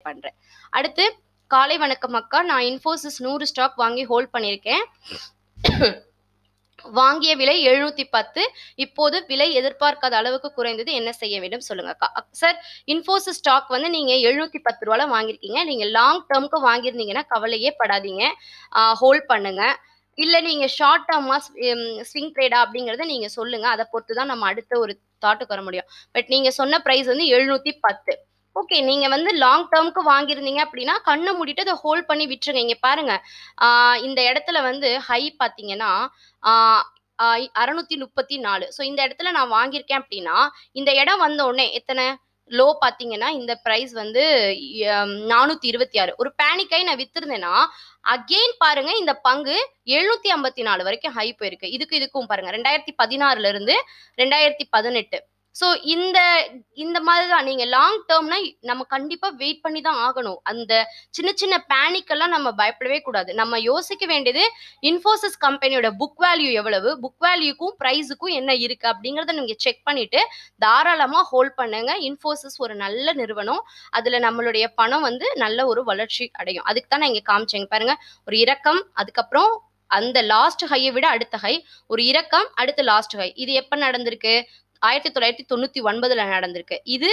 பண்றேன். அடுத்து காலை வணக்கம் அக்கா. நான் இன்ஃபோசிஸ் 100 ஸ்டாக் வாங்கி ஹோல்ட் பண்ணியிருக்கேன். வாங்கிய விலை 710 இப்போது விலை எதிர்பார்க்காத அளவுக்கு குறைந்தது. என்ன செய்ய வேண்டும் சொல்லுங்க அக்கா. அக் சார் இன்ஃபோசிஸ் ஸ்டாக் வந்து நீங்க ரூ. 710ல வாங்கியிருக்கீங்க. நீங்க லாங் டெர்ம்க்கு வாங்கியிருந்தீங்கன்னா கவலையே படாதீங்க. அ ஹோல்ட் பண்ணுங்க. இல்ல நீங்க ஷார்ட் டெர்மா ஸ் ம் ஸ்விங் ட்ரேடா அப்படிங்கிறத நீங்க சொல்லுங்க. அத பொறுத்து தான் நம்ம அடுத்த ஒரு தாட்டுக்கு வர முடியும். பட் நீங்க சொன்ன பிரைஸ் வந்து 710 ஓகே. நீங்க வந்து லாங் டெர்ம்க்கு வாங்கியிருந்தீங்க அப்படின்னா, கண்ண மூடிட்டு அத ஹோல்ட் பண்ணி விட்டுருங்க. இங்க பாருங்க. ஆ இந்த இடத்துல வந்து ஹை பார்த்தீங்கன்னா, ஆ ஆ 634 ஸோ இந்த இடத்துல நான் வாங்கியிருக்கேன் அப்படின்னா, இந்த இடம் வந்த உடனே எத்தன? லோ பார்த்தீங்கன்னா, இந்த பிரைஸ் வந்து எம் 426 ஒரு பேனிக் ஆயி நான் வித்திருந்தேன்னா, அகெயின் பாருங்க இந்த பங்கு 754 வரைக்கும் ஹை போயிருக்கு. இதுக்கும் இதுக்கும் பாருங்க. 2016ல இருந்து 2018 ஸோ இந்த இந்த மாதிரி தான் நீங்க லாங் டெர்ம்னா நம்ம கண்டிப்பா வெயிட் பண்ணி தான் ஆகணும். அந்த சின்ன சின்ன பேனிக் எல்லாம் நம்ம பயப்படவே கூடாது. நம்ம யோசிக்க வேண்டியது இன்ஃபோசிஸ் கம்பெனியோட புக் வேல்யூ எவ்வளவு? புக் வேல்யூக்கும், பிரைஸுக்கும் என்ன இருக்கு? அப்படிங்கிறத நீங்க செக் பண்ணிட்டு தாராளமா ஹோல்ட் பண்ணுங்க. இன்ஃபோசிஸ் ஒரு நல்ல நிறுவனம். அதுல நம்மளுடைய பணம் வந்து நல்ல ஒரு வளர்ச்சி அடையும். அதுக்கு தான் நான் இங்க காமிச்சேன். பாருங்க. ஒரு இறக்கம், அதுக்கப்புறம் அந்த லாஸ்ட் ஹைய விட அடுத்த ஹை, ஒரு இறக்கம், அடுத்து லாஸ்ட் ஹை. இது எப்ப நடந்திருக்கு? 1999ல நடந்திருக்கு. இது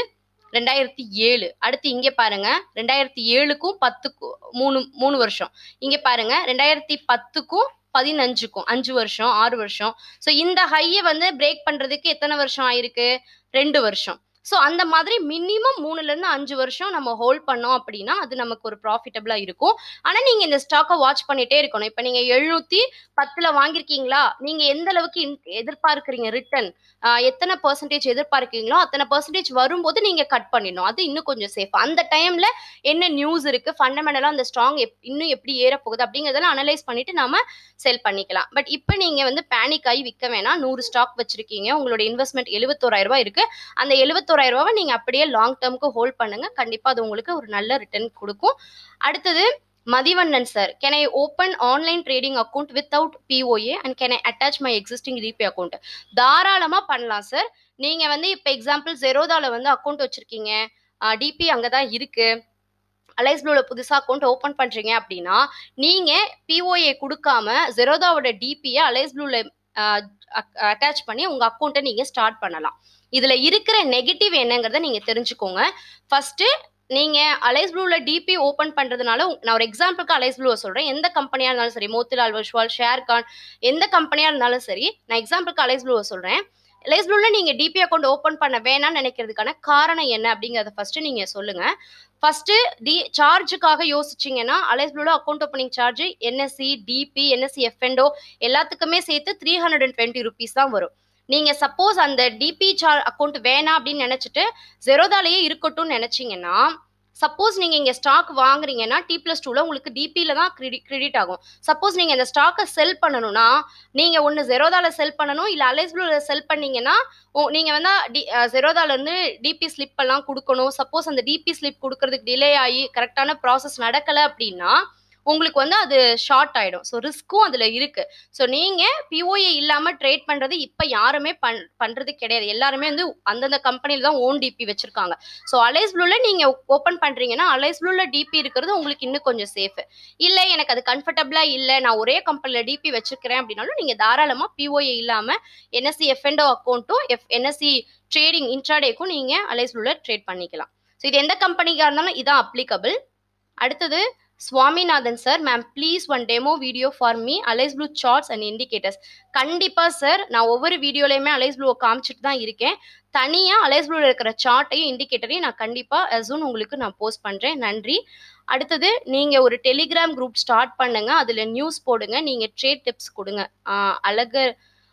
2007 அடுத்து இங்க பாருங்க. 2007க்கும் 10க்கும் 3 3 வருஷம். இங்க பாருங்க 2010க்கும் 15க்கும் 5 வருஷம், 6 வருஷம். ஸோ இந்த ஹைய வந்து பிரேக் பண்றதுக்கு எத்தன வருஷம் ஆயிருக்கு? 2 வருஷம். ஸோ அந்த மாதிரி மினிமம் 3லருந்து 5 வருஷம் நம்ம ஹோல்ட் பண்ணோம் அப்படின்னா, அது நமக்கு ஒரு ப்ராஃபிட்டபிளா இருக்கும். ஆனா நீங்க இந்த ஸ்டாக்க வாட்ச் பண்ணிட்டே இருக்கணும். இப்ப நீங்க 710ல வாங்கியிருக்கீங்களா? நீங்க எந்த அளவுக்கு இன் எதிர்பார்க்கிறீங்க ரிட்டர்ன்? அ எத்தன பெர்சன்டேஜ் எதிர்பார்க்கிறீங்களோ, அத்தன பெர்சன்டேஜ் வரும்போது நீங்க கட் பண்ணிடணும். அது இன்னும் கொஞ்சம் சேஃப். அந்த டைம்ல என்ன நியூஸ் இருக்கு? ஃபண்டமெண்டலா அந்த ஸ்ட்ராங் எப் இன்னும் எப்படி ஏறப்போகுது? அப்படிங்கிறதெல்லாம் அனலைஸ் பண்ணிட்டு நாம செல் பண்ணிக்கலாம். பட் இப்ப நீங்க வந்து பேனிக் ஆயி விக்க வேணாம். 100 ஸ்டாக் வச்சிருக்கீங்க. உங்களோட இன்வெஸ்ட்மென்ட் ரூ. 71,000 இருக்கு. அந்த ரூ. 71,000வ நீங்க அப்படியே லாங் டெர்ம்க்கு ஹோல்ட் பண்ணுங்க. கண்டிப்பா அது உங்களுக்கு ஒரு நல்ல ரிட்டர்ன் குடுக்கும். அடுத்தது Mathivannan sir. Can I open online trading account without POA and can I attach my existing repay account? தாராளமா பண்ணலாம் சார். நீங்க வந்து இப்ப எக்ஸாம்பிள் Zerodhaல வந்து அக்கவுண்ட் வச்சிருக்கீங்க. அ டிபி அங்க தான் இருக்கு. அலைஸ் ப்ளூல புதுசா அக்கவுண்ட் ஓப்பன் பண்றீங்க அப்படின்னா, நீங்க பிஓஏ குடுக்காம Zerodhaவோட டிபிய அலைஸ் ப்ளூல அ அக் அட்டாச் பண்ணி உங்க அக்கவுண்ட்ட நீங்க ஸ்டார்ட் பண்ணலாம். இதுல இருக்கிற நெகட்டிவ் என்னங்கிறத நீங்க தெரிஞ்சுக்கோங்க. ஃபர்ஸ்ட்டு நீங்க அலைஸ் ப்ளூல டிபி ஓப்பன் பண்றதுனால நான் ஒரு எக்ஸாம்பிள்க்கு அலைஸ் ப்ளூவ சொல்றேன். எந்த கம்பெனியா இருந்தாலும் சரி, மோத்திலால் ஒஸ்வால், ஷேர்கான் எந்த கம்பெனியா இருந்தாலும் சரி, நான் எக்ஸாம்பிள்க்கு அலைஸ் ப்ளூவ சொல்றேன். அலைஸ் ப்ளூல நீங்க டிபி அக்கவுண்ட் ஓப்பன் பண்ண வேணாம்னு நினைக்கிறதுக்கான காரணம் என்ன? அப்படிங்கிறத ஃபர்ஸ்ட்டு நீங்க சொல்லுங்க. ஃபர்ஸ்ட்டு டி சார்ஜுக்காக யோசிச்சீங்கன்னா, அலைஸ் ப்ளூல account opening charge NSC, DP, NSC எஃப்&ஓ எல்லாத்துக்குமே சேர்த்து ₹320 தான் வரும். நீங்க சப்போஸ் அந்த டிபி சார் அக்கவுண்ட் வேணாம் அப்படின்னு நினைச்சுட்டு, Zerodhaலயே இருக்கட்டும்னு நினைச்சீங்கன்னா, சப்போஸ் நீங்க இங்க ஸ்டாக் வாங்குறீங்கன்னா, T+2ல உங்களுக்கு டிபில தான் கிரெடி கிரெடிட் ஆகும். சப்போஸ் நீங்க இந்த ஸ்டாக்க செல் பண்ணணும்னா, நீங்க ஒண்ணு Zerodhaல செல் பண்ணணும். இல்ல அலைஸ் ப்ளூல செல் பண்ணீங்கன்னா, ஓ நீங்க வந்து டி அ Zerodhaல இருந்து டிபி ஸ்லிப் எல்லாம் குடுக்கணும். சப்போஸ் அந்த டிபி ஸ்லிப் குடுக்கறதுக்கு டிலே ஆயி கரெக்ட்டான ப்ராசஸ் நடக்கல அப்படின்னா, உங்களுக்கு வந்து அது ஷார்ட் ஆயிடும். ஸோ ரிஸ்க்கும் அதுல இருக்கு. ஸோ நீங்க பிஓஏ இல்லாம ட்ரேட் பண்றது இப்ப யாருமே பண் பண்றது கிடையாது. எல்லாருமே வந்து அந்தந்த கம்பெனில தான் ஓன் டிபி வச்சிருக்காங்க. ஸோ அலைஸ் ப்ளூல நீங்க ஓப்பன் பண்றீங்கன்னா, அலைஸ் ப்ளூல டிபி இருக்கிறது உங்களுக்கு இன்னும் கொஞ்சம் சேஃப். இல்ல எனக்கு அது கம்ஃபர்டபிளா இல்ல, நான் ஒரே கம்பெனில டிபி வச்சிருக்கிறேன் அப்படின்னாலும், நீங்க தாராளமா பிஓஏ இல்லாம என்எஸ்சி எஃப்&ஓ அக்கவுண்ட்டும், எஃப் என்எஸ்சி ட்ரேடிங் இன்ட்ராடேக்கும் நீங்க அலைஸ் ப்ளூல ட்ரேட் பண்ணிக்கலாம். ஸோ இது எந்த கம்பெனிக்கா இருந்தாலும் இதான் அப்ளிகபிள். அடுத்தது Swaminathan sir. Ma'am please one demo video for me Alice blue charts and indicators. கண்டிப்பா சார். நான் ஒவ்வொரு வீடியோலயுமே அலைஸ் ப்ளூவ காமிச்சுட்டு தான் இருக்கேன். தனியா அலைஸ் ப்ளூல இருக்கிற சார்ட்டையும், இண்டிகேட்டரையும் நான் கண்டிப்பா அஸ் சூன் உங்களுக்கு நான் போஸ்ட் பண்றேன். நன்றி. அடுத்தது நீங்க ஒரு டெலிகிராம் குரூப் ஸ்டார்ட் பண்ணுங்க. அதுல நியூஸ் போடுங்க. நீங்க ட்ரேட் டிப்ஸ் குடுங்க. ஆ அழக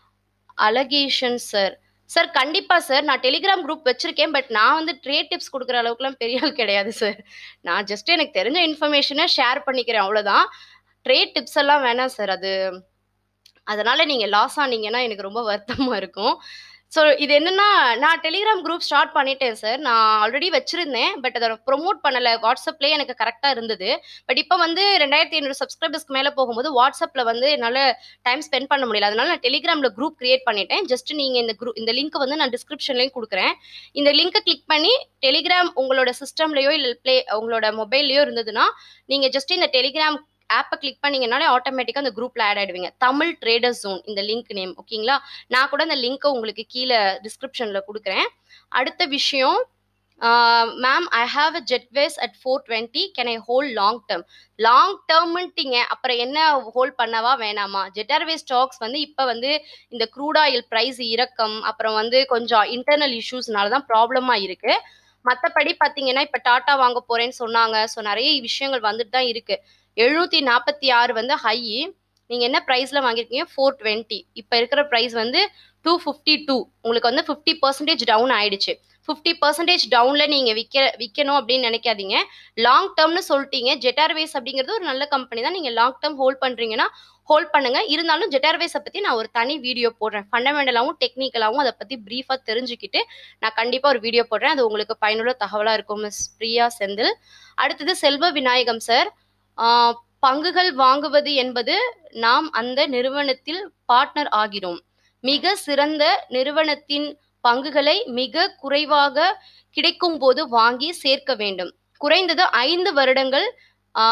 அழகேஷன் சார். சார் கண்டிப்பா சார். நான் டெலிகிராம் குரூப் வச்சிருக்கேன். பட் நான் வந்து ட்ரேட் டிப்ஸ் குடுக்குற அளவுக்குலாம் பெரிய ஆள் கிடையாது சார். நான் ஜஸ்ட் எனக்கு தெரிஞ்ச இன்ஃபர்மேஷன ஷேர் பண்ணிக்கிறேன் அவ்வளோதான். ட்ரேட் டிப்ஸ் எல்லாம் வேணாம் சார். அது அதனால நீங்க லாஸ் ஆனீங்கன்னா எனக்கு ரொம்ப வருத்தமா இருக்கும். ஸோ இது என்னன்னா, நான் டெலிகிராம் குரூப் ஸ்டார்ட் பண்ணிட்டேன் சார். நான் ஆல்ரெடி வச்சிருந்தேன். பட் அத ப்ரமோட் பண்ணல. WhatsAppலயே எனக்கு கரெக்ட்டா இருந்தது. பட் இப்ப வந்து 2500 சப்ஸ்கிரைபர்ஸ்க்கு மேல போகும்போது, WhatsAppல வந்து என்னால டைம் ஸ்பெண்ட் பண்ண முடியல. அதனால நான் டெலிகிராம்ல குரூப் கிரியேட் பண்ணிட்டேன். ஜஸ்ட் நீங்க இந்த குரூ இந்த லிங்க் வந்து நான் டிஸ்கிரிப்ஷன்லயும் குடுக்குறேன். இந்த லிங்க்க கிளிக் பண்ணி டெலிகிராம் உங்களோட சிஸ்டம்லயோ, இல்ல ப்ளே உங்களோட மொபைல்லயோ இருந்ததுன்னா, நீங்க ஜஸ்ட் இந்த டெலிகிராம் ஆப்ப கிளிக் பண்ணீங்கனாலே ஆட்டோமேட்டிக்கா அந்த குரூப்ல ஆட் ஆயிடுவீங்க. தமிழ் ட்ரேடர்ஸ் ஜோன் இந்த லிங்க் நேம் ஓகேங்களா? நான் கூட அந்த லிங்க்க உங்களுக்கு கீழ டிஸ்கிரிப்ஷன்ல குடுக்குறேன். அடுத்த விஷயம் ஆ ma'am I have a Jet Airways at 420 can I hold long term? Long டெர்ம்ன்ட்டீங்க. அப்புறம் என்ன ஹோல்ட் பண்ணவா வேணாமா? ஜெட் ஏர்வேஸ் ஸ்டாக்ஸ் வந்து இப்ப வந்து இந்த க்ரூட் ஆயில் பிரைஸ் இறக்கம், அப்புறம் வந்து கொஞ்சம் இன்டர்னல் இஷ்யூஸ்னால தான் ப்ராப்ளமா இருக்கு. மத்தபடி பார்த்தீங்கன்னா, இப்ப டாடா வாங்க போறேன்னு சொன்னாங்க. ஸோ நெறைய விஷயங்கள் வந்துட்டு தான் இருக்கு. 746 வந்து ஹையி. நீங்க என்ன பிரைஸ்ல வாங்கியிருக்கீங்க? 420 இப்ப இருக்கிற பிரைஸ் வந்து 252 உங்களுக்கு வந்து 50% டவுன் ஆயிடுச்சு. 50% டவுன்ல நீங்க விக்க விக்கணும் அப்படின்னு நெனைக்காதீங்க. லாங் டெர்ம்னு சொல்ட்டீங்க. ஜெட் ஏர்வேஸ் அப்படிங்கிறது ஒரு நல்ல கம்பெனி தான். நீங்க லாங் டெர்ம் ஹோல்ட் பண்றீங்கன்னா, ஹோல்ட் பண்ணுங்க. இருந்தாலும் ஜெட் ஏர்வேஸ பத்தி நான் ஒரு தனி வீடியோ போடுறேன். ஃபண்டமெண்டலாவும், டெக்னிக்கலாவும் அத பத்தி பிரீஃபா தெரிஞ்சுக்கிட்டு, நான் கண்டிப்பா ஒரு வீடியோ போடுறேன். அது உங்களுக்கு பயனுள்ள தகவலா இருக்கும் மிஸ் பிரியா செந்தில். அடுத்தது செல்வ விநாயகம் சார். ஆ பங்குகள் வாங்குவது என்பது நாம் அந்த நிறுவனத்தில் பார்ட்னர் ஆகிறோம். மிக சிறந்த நிறுவனத்தின் பங்குகளை மிக குறைவாக கிடைக்கும்போது வாங்கி சேர்க்க வேண்டும். குறைந்தது 5 வருடங்கள் ஆ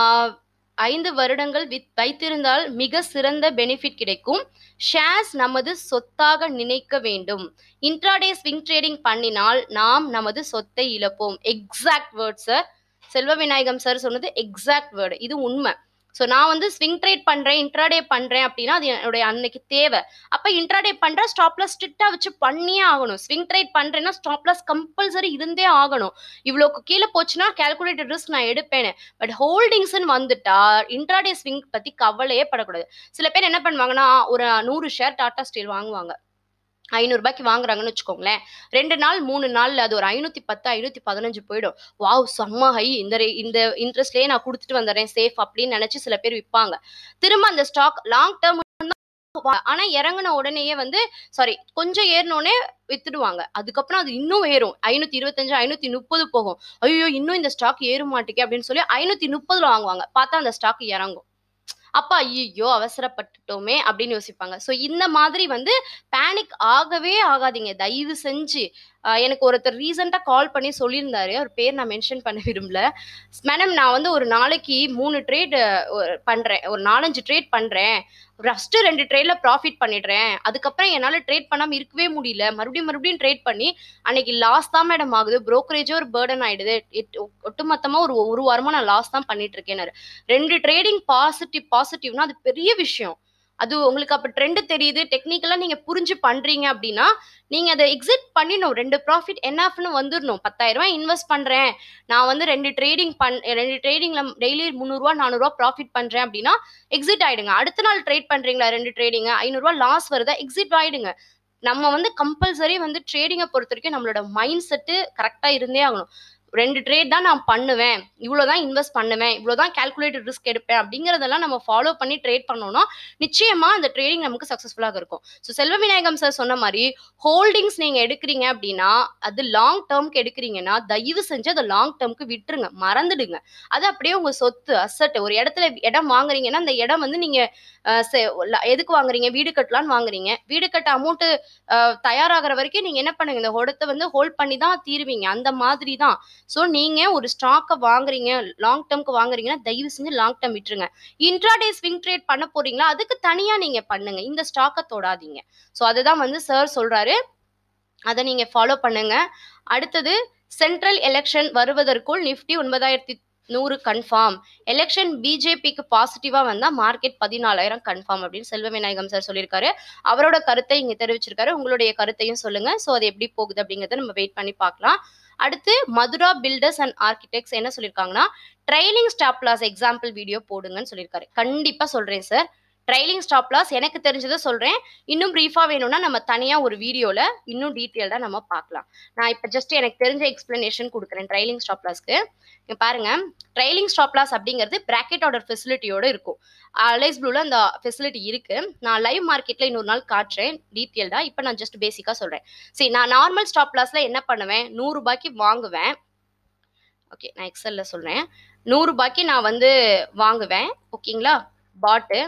5 வருடங்கள் வித் வைத்திருந்தால் மிக சிறந்த பெனிஃபிட் கிடைக்கும். ஷேர்ஸ் நமது சொத்தாக நினைக்க வேண்டும். இன்ட்ராடே ஸ்விங் ட்ரேடிங் பண்ணினால் நாம் நமது சொத்தை இழப்போம். Exact words sir. Selva Vinayagam sir சொன்னது எக்ஸாக்ட் வேர்ட். இது உண்ம. ஸோ நான் வந்து ஸ்விங் ட்ரேட் பண்றேன், இன்ட்ராடே பண்றேன் அப்படின்னா, அது என்னுடைய அன்னைக்கு தேவ. அப்ப இன்ட்ராடே பண்றேன், ஸ்டாப் லாஸ் ஸ்ட்ரிக்ட்டா வச்சு பண்ணியே ஆகணும். ஸ்விங் ட்ரேட் பண்றேன்னா, ஸ்டாப் லாஸ் கம்பல்சரி இருந்தே ஆகணும். இவ்வளோக்கு கீழ போச்சுன்னா, கால்குலேட்டட் ரிஸ்க் நான் எடுப்பேன்னு. பட் ஹோல்டிங்ஸ்ன்னு வந்துட்டா, இன்ட்ராடே ஸ்விங் பத்தி கவலையே படக்கூடாது. சில பேர் என்ன பண்ணுவாங்கன்னா, ஒரு 100 ஷேர் டாடா ஸ்டீல் வாங்குவாங்க. ரூ. 500க்கு வாங்குறாங்கன்னு வச்சுக்கோங்களேன். 2 நாள், 3 நாள்ல அது ஒரு 510, 515 போயிடும். வாவ்! செம்ம ஹை. இந்த ரே இந்த இன்ட்ரெஸ்ட்லயே நான் குடுத்துட்டு வந்துர்றேன் சேஃப் அப்படின்னு நெனச்சு சில பேர் விப்பாங்க. திரும்ப அந்த ஸ்டாக் லாங் டெர்ம் தான் ஆனா இறங்குன உடனேயே வந்து சாரி கொஞ்சம் ஏறுனோனே வித்துடுவாங்க. அதுக்கப்புறம் அது இன்னும் ஏறும். 525, 530 போகும். ஐயய்யோ! இன்னும் இந்த ஸ்டாக் ஏற மாட்டேக்கே அப்படின்னு சொல்லி 530ல வாங்குவாங்க. பார்த்தா அந்த ஸ்டாக் இறங்கும். அப்ப ஐய்யய்யோ! அவசரப்பட்டுட்டோமே அப்படின்னு யோசிப்பாங்க. ஸோ இந்த மாதிரி வந்து பேனிக் ஆகவே ஆகாதீங்க. தயவு செஞ்சு அ எனக்கு ஒருத்தர் ரீசென்ட்டா கால் பண்ணி சொல்லியிருந்தாரு. அவர் பேர் நான் மென்ஷன் பண்ண விரும்பல. மேடம் நான் வந்து ஒரு நாளைக்கு 3 ட்ரேட் ஒ பண்றேன். ஒரு 4, 5 ட்ரேட் பண்றேன். ஃபர்ஸ்ட்டு 2 ட்ரேட்ல ப்ராஃபிட் பண்ணிடுறேன். அதுக்கப்புறம் என்னால ட்ரேட் பண்ணாம இருக்கவே முடியல. மறுபடியும் மறுபடியும் ட்ரேட் பண்ணி அன்னைக்கு லாஸ் தான் மேடம் ஆகுது. புரோக்கரேஜே ஒரு பர்டன் ஆயிடுது. இட் ஒட்டுமொத்தமா ஒரு 1 வாரமா நான் லாஸ் தான் பண்ணிட்டு இருக்கேன்னாரு. 2 ட்ரேடிங் பாசிட்டிவ் பாசிட்டிவ்னா அது பெரிய விஷயம். அது உங்களுக்கு அப்ப ட்ரெண்ட் தெரியுது. டெக்னிக்கலா நீங்க புரிஞ்சு பண்றீங்க அப்படின்னா, நீங்க அத எக்ஸிட் பண்ணிடணும். 2 ப்ராஃபிட் எனாஃப்ன்னு வந்துரணும். ரூ. 10,000 இன்வெஸ்ட் பண்றேன். நான் வந்து 2 ட்ரேடிங் பண் 2 ட்ரேடிங்ல டெய்லி ரூ. 300, ரூ. 400 ப்ராஃபிட் பண்றேன் அப்படின்னா, எக்ஸிட் ஆயிடுங்க. அடுத்த நாள் ட்ரேட் பண்றீங்களா 2 ட்ரேடிங் ரூ. 500 லாஸ் வருதா, எக்ஸிட் ஆயிடுங்க. நம்ம வந்து கம்பல்சரி வந்து ட்ரேடிங்க பொறுத்தவரைக்கும் நம்மளோட மைண்ட் செட்டு கரெக்ட்டா இருந்தே ஆகணும். 2 ட்ரேட் தான் நான் பண்ணுவேன். இவ்வளோ தான் இன்வெஸ்ட் பண்ணுவேன். இவ்வளோ தான் கால்குலேட்டட் ரிஸ்க் எடுப்பேன் அப்படிங்கிறதெல்லாம் நம்ம ஃபாலோ பண்ணி ட்ரேட் பண்ணோம்னா, நிச்சயமா அந்த ட்ரேடிங் நமக்கு சக்சஸ்ஃபுல்லாக இருக்கும். ஸோ செல்வ விநாயகம் சார் சொன்ன மாரி ஹோல்டிங்ஸ் நீங்க எடுக்கிறீங்க அப்படின்னா, அது லாங் டெர்ம்க்கு எடுக்கிறீங்கன்னா, தயவு செஞ்சு அத லாங் டெர்ம்க்கு விட்டுருங்க. மறந்துடுங்க. அது அப்படியே உங்க சொத்து, அசெட். ஒரு இடத்துல இடம் வாங்குறீங்கன்னா, அந்த இடம் வந்து நீங்க அ செ ல எதுக்கு வாங்குறீங்க? வீடு கட்டலான்னு வாங்குறீங்க. வீடு கட்ட அமௌண்ட் அ தயாராகுற வரைக்கும் நீங்க என்ன பண்ணுங்க, இந்த இடத்த வந்து ஹோல்ட் பண்ணி தான் தீருவீங்க. அந்த மாதிரி தான். ஸோ நீங்க ஒரு ஸ்டாக்க வாங்குறீங்க, லாங் டெர்ம்க்கு வாங்குறீங்கன்னா, தயவு செஞ்சு லாங் டெர்ம் விட்டுருங்க. இன்ட்ராடே ஸ்விங் ட்ரேட் பண்ண போறீங்களா, அதுக்கு தனியா நீங்க பண்ணுங்க. இந்த ஸ்டாக்க தொடாதீங்க. ஸோ அதுதான் வந்து சார் சொல்றாரு. அத நீங்க ஃபாலோ பண்ணுங்க. அடுத்தது சென்ட்ரல் எலக்ஷன் வருவதற்குள் நிஃப்டி 9100 கன்ஃபார்ம். எலக்ஷன் பிஜேபிக்கு பாசிட்டிவா வந்தா மார்க்கெட் 14,000 கன்ஃபார்ம் அப்படின்னு செல்வ விநாயகம் சார் சொல்லியிருக்காரு. அவரோட கருத்தை இங்க தெரிவிச்சிருக்காரு. உங்களுடைய கருத்தையும் சொல்லுங்க. ஸோ அது எப்படி போகுது அப்படிங்கிறத நம்ம வெயிட் பண்ணி பார்க்கலாம். அடுத்து மதுரா பில்டர்ஸ் அண்ட் ஆர்க்கிடெக்ட்ஸ் என்ன சொல்லியிருக்காங்கன்னா, trailing stop loss example video போடுங்கன்னு சொல்லியிருக்காரு. கண்டிப்பா சொல்றேன் சார். ட்ரைலிங் ஸ்டாப் லாஸ் எனக்கு தெரிஞ்சதை சொல்கிறேன் இன்னும் ப்ரீஃபாக வேணும்னா நம்ம தனியாக ஒரு வீடியோவில் இன்னும் டீட்டெயில்டாக நம்ம பார்க்கலாம் நான் இப்போ ஜஸ்ட் எனக்கு தெரிஞ்ச எக்ஸ்ப்ளனேஷன் கொடுக்குறேன் ட்ரைலிங் ஸ்டாப் லாஸ்க்கு இங்க பாருங்க ட்ரைலிங் ஸ்டாப் லாஸ் அப்படிங்கிறது பிராக்கெட் ஆர்டர் ஃபெசிலிட்டியோட இருக்கும் அலைஸ் ப்ளூல அந்த ஃபெசிலிட்டி இருக்கு நான் லைவ் மார்க்கெட்ல இன்னொரு நாள் காட்டுறேன் டீட்டெயில்டா இப்போ நான் ஜஸ்ட் பேசிக்கா சொல்றேன் சரி நான் நார்மல் ஸ்டாப் லாஸ்ல என்ன பண்ணுவேன் நூறு ரூபாய்க்கு வாங்குவேன் ஓகே நான் எக்ஸல்ல சொல்றேன் நூறு ரூபாய்க்கு நான் வந்து வாங்குவேன் ஓகேங்களா பாட்டு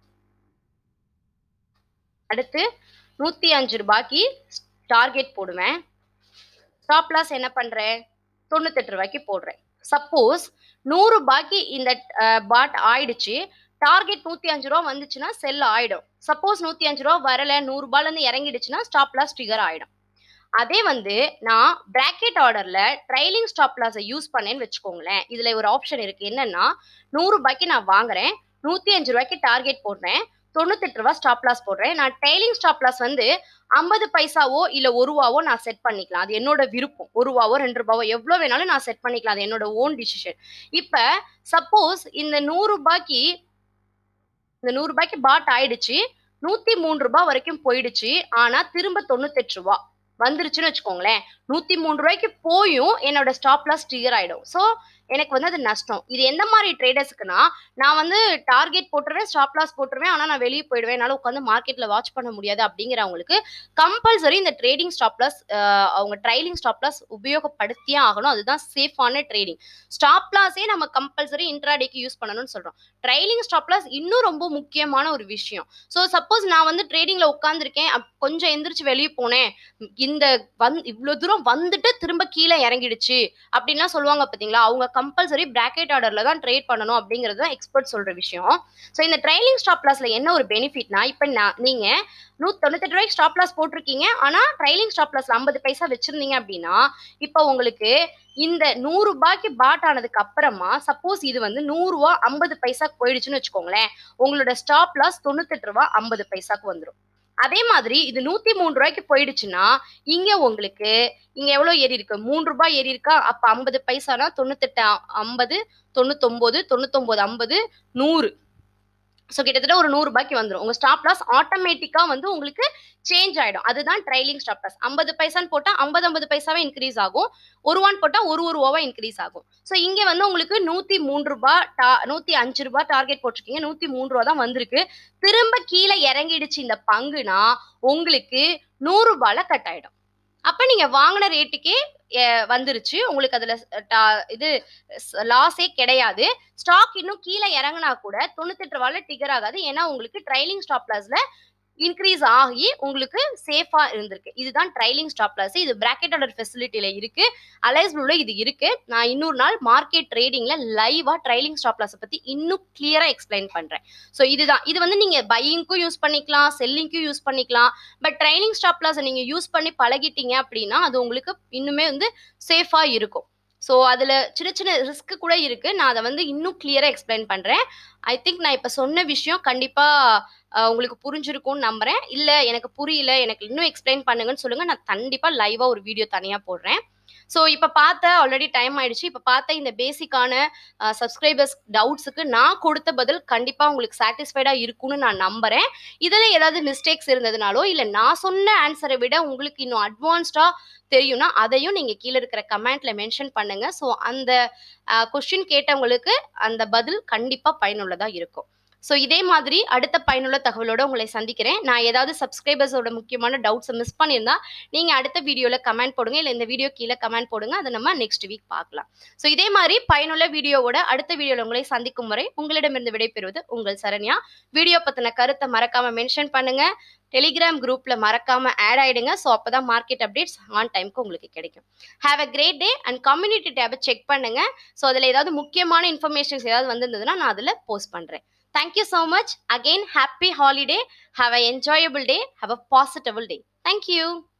அடுத்து நூத்தி அஞ்சு ரூபாய்க்கு டார்கெட் போடுவேன் ஸ்டாப் லாஸ் என்ன பண்றேன் தொண்ணூத்தெட்டு ரூபாய்க்கு போடுறேன் சப்போஸ் நூறு ரூபாய்க்கு இந்த பாட் ஆயிடுச்சு டார்கெட் நூத்தி அஞ்சு ரூபா வந்துச்சுன்னா செல் ஆயிடும் சப்போஸ் நூத்தி அஞ்சு ரூபா வரல நூறு ரூபாயில இருந்து இறங்கிடுச்சுன்னா ஸ்டாப் லாஸ் ட்ரிகர் ஆயிடும் அதே வந்து நான் பிராக்கெட் ஆர்டர்ல ட்ரைலிங் ஸ்டாப் லாஸை யூஸ் பண்ணேன்னு வச்சுக்கோங்களேன் இதுல ஒரு ஆப்ஷன் இருக்கு என்னன்னா நூறு ரூபாய்க்கு நான் வாங்குறேன் நூத்தி அஞ்சு ரூபாய்க்கு டார்கெட் போடுறேன் தொண்ணூத்தெட்டு ரூபா ஸ்டாப் லாஸ் போடுறேன் நான் ட்ரைலிங் ஸ்டாப் லாஸ் வந்து ஐம்பது பைசாவோ இல்ல ஒரு ரூபாவோ நான் செட் பண்ணிக்கலாம் அது என்னோட விருப்பம் ஒரு ரூபாவோ ரெண்டு ரூபாவோ எவ்வளவு வேணாலும் நான் செட் பண்ணிக்கலாம் அது என்னோட ஓன் டிசிஷன் இப்ப சப்போஸ் இந்த நூறு ரூபாய்க்கு இந்த நூறு ரூபாய்க்கு பாட் ஆயிடுச்சு நூத்தி மூணு ரூபாய் வரைக்கும் போயிடுச்சு ஆனா திரும்ப தொண்ணூத்தெட்டு ரூபா வந்துருச்சுன்னு வச்சுக்கோங்களேன் நூத்தி மூணு ரூபாய்க்கு போயும் என்னோட ஸ்டாப் லாஸ் ட்ரிகர் ஆயிடும் ஸோ எனக்கு வந்து அது நஷ்டம் இது எந்த மாதிரி ட்ரேடர்ஸ்க்குனா நான் வந்து டார்கெட் போட்டுருவேன் ஸ்டாப் லாஸ் போட்டுருவேன் ஆனால் நான் வெளியே போயிடுவேன் என்னால் உட்காந்து மார்க்கெட்டில் வாட்ச் பண்ண முடியாது அப்படிங்கிறவங்களுக்கு கம்பல்சரி இந்த ட்ரேடிங் ஸ்டாப் லாஸ் அவங்க ட்ரைலிங் ஸ்டாப் லாஸ் உபயோகப்படுத்தியே ஆகணும் அதுதான் சேஃபான ட்ரேடிங் ஸ்டாப் லாஸே நம்ம கம்பல்சரி இன்ட்ராடேக்கு யூஸ் பண்ணணும்னு சொல்கிறோம் ட்ரைலிங் ஸ்டாப் லாஸ் இன்னும் ரொம்ப முக்கியமான ஒரு விஷயம் ஸோ சப்போஸ் நான் வந்து ட்ரேடிங்கில் உட்காந்துருக்கேன் கொஞ்சம் எந்திரிச்சு வெளியே போனேன் இந்த வந் இவ்வளோ தூரம் வந்துட்டு திரும்ப கீழே இறங்கிடுச்சு அப்படின்லாம் சொல்லுவாங்க பார்த்தீங்களா அவங்க கம்பல்சரி பிராக்கெட் ஆர்டர்ல தான் ட்ரேட் பண்ணணும் அப்படிங்கிறது தான் எக்ஸ்பர்ட் சொல்ற விஷயம் ஸோ இந்த ட்ரைலிங் ஸ்டாப் லாஸ்ல என்ன ஒரு பெனிஃபிட்னா இப்போ நான் நீங்க நூத்தி தொண்ணூத்தெட்டு ரூபாய்க்கு ஸ்டாப் லாஸ் போட்டிருக்கீங்க ஆனா ட்ரைலிங் ஸ்டாப் லாஸ்ல ஐம்பது பைசா வச்சிருந்தீங்க அப்படின்னா இப்போ உங்களுக்கு இந்த நூறு ரூபாய்க்கு பாட் ஆனதுக்கு அப்புறமா சப்போஸ் இது வந்து நூறு ரூபா ஐம்பது பைசா போயிடுச்சுன்னு வச்சுக்கோங்களேன் உங்களோட ஸ்டாப் லாஸ் தொண்ணூத்தெட்டு ரூபா ஐம்பது பைசாக்கு வந்துடும் அதே மாதிரி இது நூத்தி மூணு ரூபாய்க்கு போயிடுச்சுன்னா இங்க உங்களுக்கு இங்க எவ்வளவு ஏறி இருக்கு மூணு ரூபாய் ஏறி இருக்கா அப்ப ஐம்பது பைசானா தொண்ணூத்தெட்டு ஐம்பது தொண்ணூத்தொன்பது தொண்ணூத்தொன்பது ஐம்பது நூறு ஸோ கிட்டத்தட்ட ஒரு நூறு ரூபாய்க்கு வந்துடும் உங்க ஸ்டாப் லாஸ் ஆட்டோமேட்டிக்கா வந்து உங்களுக்கு சேஞ்ச் ஆயிடும் அதுதான் ட்ரைலிங் ஸ்டாப் லாஸ் ஐம்பது பைசான்னு போட்டா ஐம்பது ஐம்பது பைசாவே இன்க்ரீஸ் ஆகும் ஒரு ரூபான்னு போட்டா ஒரு ஒரு ரூபாவா இன்க்ரீஸ் ஆகும் ஸோ இங்க வந்து உங்களுக்கு நூத்தி மூணு ரூபாய் டா நூத்தி அஞ்சு ரூபாய் டார்கெட் போட்டிருக்கீங்க நூத்தி மூணு ரூபா தான் வந்திருக்கு திரும்ப கீழே இறங்கிடுச்சு இந்த பங்குனா உங்களுக்கு நூறு ரூபாயில கட் ஆயிடும் அப்ப நீங்க வாங்கின ரேட்டுக்கே வந்துருச்சு உங்களுக்கு அதுல இது லாஸே கிடையாது ஸ்டாக் இன்னும் கீழே இறங்கினா கூட தொண்ணூத்தெட்டு ரூபாயில டிகர் ஆகாது ஏன்னா உங்களுக்கு ட்ரைலிங் ஸ்டாப் லாஸ்ல இன்க்ரீஸ் ஆகி உங்களுக்கு சேஃபா இருந்திருக்கு இதுதான் ட்ரைலிங் ஸ்டாப் லாஸ் இது பிராக்கெட் ஆர்டர் ஃபெசிலிட்டியில இருக்கு அலைஸ் ப்ளூல இது இருக்கு நான் இன்னொரு நாள் மார்க்கெட் ட்ரேடிங்ல லைவா ட்ரைலிங் ஸ்டாப் லாஸ் பத்தி இன்னும் கிளியரா எக்ஸ்பிளைன் பண்றேன் ஸோ இதுதான் இது வந்து நீங்க பையிங்க்கும் யூஸ் பண்ணிக்கலாம் செல்லிங்க்கும் யூஸ் பண்ணிக்கலாம் பட் ட்ரைலிங் ஸ்டாப் லாஸ் நீங்க யூஸ் பண்ணி பழகிட்டீங்க அப்படின்னா அது உங்களுக்கு இன்னுமே வந்து சேஃபா இருக்கும் ஸோ அதில் சின்ன சின்ன ரிஸ்க் கூட இருக்கு நான் அதை வந்து இன்னும் கிளியராக எக்ஸ்பிளைன் பண்ணுறேன் ஐ திங்க் நான் இப்போ சொன்ன விஷயம் கண்டிப்பாக உங்களுக்கு புரிஞ்சிருக்கும்னு நம்புறேன் இல்லை எனக்கு புரியல எனக்கு இன்னும் எக்ஸ்பிளைன் பண்ணுங்கன்னு சொல்லுங்க நான் கண்டிப்பாக லைவாக ஒரு வீடியோ தனியாக போடுறேன் ஸோ இப்போ பார்த்த ஆல்ரெடி டைம் ஆயிடுச்சு இப்போ பார்த்த இந்த பேசிக்கான சப்ஸ்கிரைபர்ஸ் டவுட்ஸுக்கு நான் கொடுத்த பதில் கண்டிப்பாக உங்களுக்கு சாட்டிஸ்ஃபைடாக இருக்கும்னு நான் நம்புறேன் இதில் ஏதாவது மிஸ்டேக்ஸ் இருந்ததுனாலோ இல்லை நான் சொன்ன ஆன்சரை விட உங்களுக்கு இன்னும் அட்வான்ஸ்டாக தெரியும்னா அதையும் நீங்கள் கீழே இருக்கிற கமெண்ட்ல மென்ஷன் பண்ணுங்க ஸோ அந்த கொஸ்டின் கேட்டவங்களுக்கு அந்த பதில் கண்டிப்பாக பயனுள்ளதாக இருக்கும் ஸோ இதே மாதிரி அடுத்த பயனுள்ள தகவலோட உங்களை சந்திக்கிறேன் நான் ஏதாவது சப்ஸ்கிரைபர்ஸோட முக்கியமான டவுட்ஸை மிஸ் பண்ணியிருந்தா நீங்கள் அடுத்த வீடியோவில் கமெண்ட் போடுங்க இல்லை இந்த வீடியோ கீழே கமெண்ட் போடுங்க அதை நம்ம நெக்ஸ்ட் வீக் பார்க்கலாம் ஸோ இதே மாதிரி பயனுள்ள வீடியோவோட அடுத்த வீடியோவில் உங்களை சந்திக்கும் வரை உங்களிடமிருந்து விடைபெறுவது உங்கள் சரண்யா வீடியோ பற்றின கருத்தை மறக்காமல் மென்ஷன் பண்ணுங்க டெலிகிராம் குரூப்ல மறக்காம ஆட் ஆயிடுங்க ஸோ அப்பதான் மார்க்கெட் அப்டேட்ஸ் ஆன் டைம்க்கு உங்களுக்கு கிடைக்கும் have a great day and community டேபை செக் பண்ணுங்க ஸோ அதில் ஏதாவது முக்கியமான இன்ஃபர்மேஷன்ஸ் ஏதாவது வந்திருந்ததுன்னா நான் அதில் போஸ்ட் பண்றேன் Thank you so much. Again, happy holiday. Have an enjoyable day. Have a positive day. Thank you.